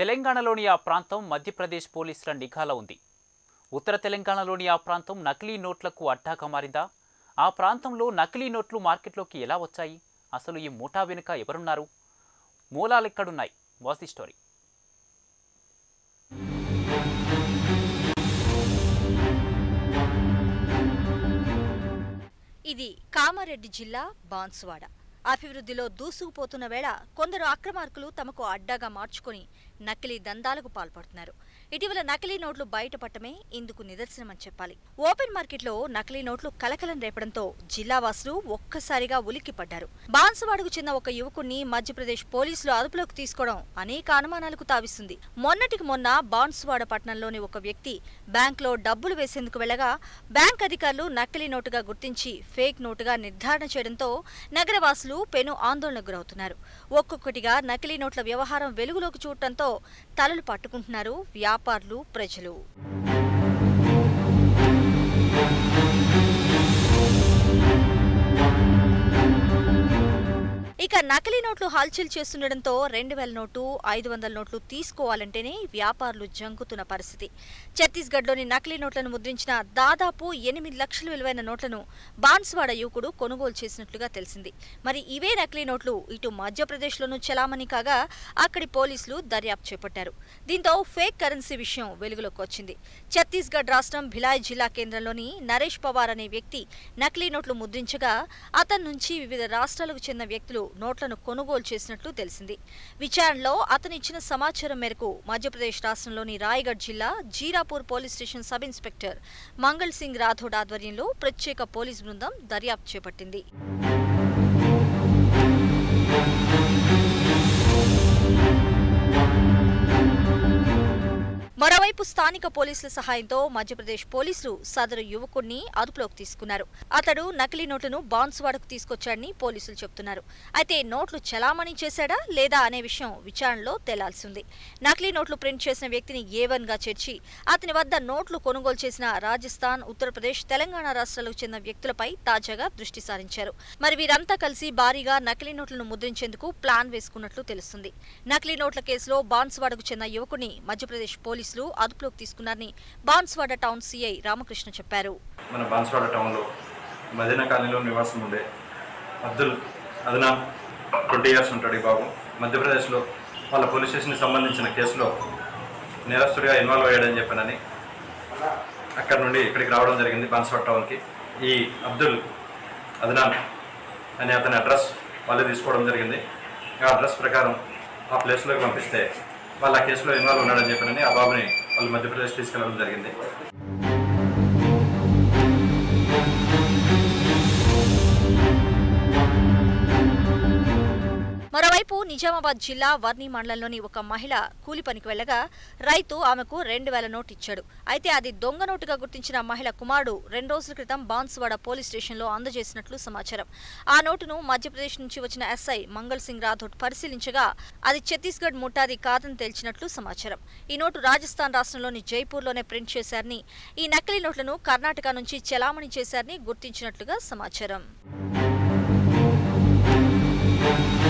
తెలంగాణలోని ఆ ప్రాంతం మధ్యప్రదేశ్ పోలీసుల నిఘాలో ఉంది ఉత్తర తెలంగాణలోని ఆ ప్రాంతం నకిలీ నోట్లకు అడ్డాగా మారిందా ఆ ప్రాంతంలో నకిలీ నోట్లు మార్కెట్లోకి ఎలా వచ్చాయి అసలు ఈ ముఠా వెనుక ఎవరున్నారు మూలాలెక్కడున్నాయి వాస్ ది స్టోరీ ఇది కామారెడ్డి జిల్లా బాన్సువాడ అభివృద్ధిలో దూసుకుపోతున్న వేళ కొందరు అక్రమార్కులు తమకు అడ్డాగా మార్చుకొని నకిలీ దందాలకు పాల్పడుతున్నారు ఇటీవల నకిలీ నోట్లు బయటపడటమే ఇందుకు నిదర్శనమని చెప్పాలి ఓపెన్ మార్కెట్లో నకిలీ నోట్లు కలకలం రేపడంతో జిల్లావాసులు ఒక్కసారిగా ఉలిక్కిపడ్డారు బాన్సువాడకు చెందిన ఒక యువకుణ్ణి మధ్యప్రదేశ్ పోలీసులు అదుపులోకి తీసుకోవడం అనేక అనుమానాలకు తావిస్తుంది మొన్నటికి మొన్న బాన్సువాడ పట్టణంలోని ఒక వ్యక్తి బ్యాంక్లో డబ్బులు వేసేందుకు వెళ్లగా బ్యాంక్ అధికారులు నకిలీ నోటుగా గుర్తించి ఫేక్ నోటుగా నిర్ధారణ చేయడంతో నగరవాసులు పెను ఆందోళనకు గురవుతున్నారు ఒక్కొక్కటిగా నకిలీ నోట్ల వ్యవహారం వెలుగులోకి చూడటంతో తలలు పట్టుకుంటున్నారు వ్యాపారులు ప్రజలు ఇక నకిలీ నోట్లు హల్చల్ చేస్తుండటంతో రెండు వేల నోటు ఐదు వందల నోట్లు తీసుకోవాలంటేనే వ్యాపారులు జంకుతున్న పరిస్థితి ఛత్తీస్గఢ్లోని నకిలీ నోట్లను ముద్రించిన దాదాపు ఎనిమిది లక్షల విలువైన నోట్లను బాన్స్వాడ యువకుడు కొనుగోలు చేసినట్లుగా తెలిసింది మరి ఇవే నకిలీ నోట్లు ఇటు మధ్యప్రదేశ్లోనూ చలామణి కాగా అక్కడి పోలీసులు దర్యాప్తు చేపట్టారు దీంతో ఫేక్ కరెన్సీ విషయం వెలుగులోకి వచ్చింది ఛత్తీస్గఢ్ రాష్ట్రం భిలాయ్ జిల్లా కేంద్రంలోని నరేష్ పవార్ అనే వ్యక్తి నకిలీ నోట్లు ముద్రించగా అతని నుంచి వివిధ రాష్ట్రాలకు చెందిన వ్యక్తులు నోట్లను కొనుగోలు చేసినట్లు తెలిసింది విచారణలో అతను ఇచ్చిన సమాచారం మేరకు మధ్యప్రదేశ్ రాష్ట్రంలోని రాయగఢ్ జిల్లా Jirapur police station sub inspector Mangal Singh Rathod ఆధ్వర్యంలో ప్రత్యేక పోలీస్ బృందం దర్యాప్తు చేపట్టింది మరోవైపు స్థానిక పోలీసుల సహాయంతో మధ్యప్రదేశ్ పోలీసులు సదరు యువకుడిని అదుపులోకి తీసుకున్నారు అతడు నకిలీ నోట్లను బాన్స్వాడకు తీసుకొచ్చాడని పోలీసులు చెబుతున్నారు అయితే నోట్లు చలామణి చేశాడా లేదా అనే విషయం విచారణలో తేలాల్సి ఉంది నకిలీ నోట్లు ప్రింట్ చేసిన వ్యక్తిని ఏ వన్ గా చేర్చి అతని వద్ద నోట్లు కొనుగోలు చేసిన రాజస్థాన్ ఉత్తరప్రదేశ్ తెలంగాణ రాష్ట్రాలకు చెందిన వ్యక్తులపై తాజాగా దృష్టి సారించారు మరి వీరంతా కలిసి భారీగా నకిలీ నోట్లను ముద్రించేందుకు ప్లాన్ వేసుకున్నట్లు తెలుస్తుంది నకిలీ నోట్ల కేసులో బాన్స్వాడకు చెందిన యువకుని మధ్యప్రదేశ్ పోలీసులు అదుపులోకి తీసుకున్నారని బాన్స్వాడ టౌన్ సీఐ రామకృష్ణ చెప్పారు మన బాన్స్వాడ టౌన్లో మదీనా కాలనీలో నివాసం ఉండే అబ్దుల్ అదనాం ట్వంటీ ఇయర్స్ ఉంటాడు ఈ బాబు మధ్యప్రదేశ్లో వాళ్ళ పోలీస్ స్టేషన్కి సంబంధించిన కేసులో నేరస్తుడిగా ఇన్వాల్వ్ అయ్యాడని చెప్పానని అక్కడ నుండి ఇక్కడికి రావడం జరిగింది బాన్స్వాడ టౌన్కి ఈ అబ్దుల్ అదనాన్ అనే అతని అడ్రస్ వాళ్ళు తీసుకోవడం జరిగింది ఆ అడ్రస్ ప్రకారం ఆ ప్లేస్లోకి పంపిస్తే వాళ్ళు ఆ కేసులో ఇన్వాల్వ్ ఉన్నాడని చెప్పానని ఆ బాబుని వాళ్ళు మధ్యప్రదేశ్ తీసుకెళ్ళడం జరిగింది మరోవైపు నిజామాబాద్ జిల్లా వర్ణి మండలంలోని ఒక మహిళ కూలి పనికి వెళ్లగా రైతు ఆమెకు రెండు వేల నోటు ఇచ్చాడు అయితే అది దొంగ నోటుగా గుర్తించిన మహిళ కుమారుడు రెండు రోజుల క్రితం బాన్స్వాడ పోలీస్ స్టేషన్లో అందజేసినట్లు సమాచారం ఆ నోటును మధ్యప్రదేశ్ నుంచి వచ్చిన ఎస్ఐ మంగళ్ సింగ్ రాథోడ్ పరిశీలించగా అది ఛత్తీస్గఢ్ ముఠాది కాదని తేల్చినట్లు సమాచారం ఈ నోటు రాజస్థాన్ రాష్ట్రంలోని జైపూర్లోనే ప్రింట్ చేశారని ఈ నకిలీ నోట్లను కర్ణాటక నుంచి చెలామణి చేశారని గుర్తించినట్లుగా సమాచారం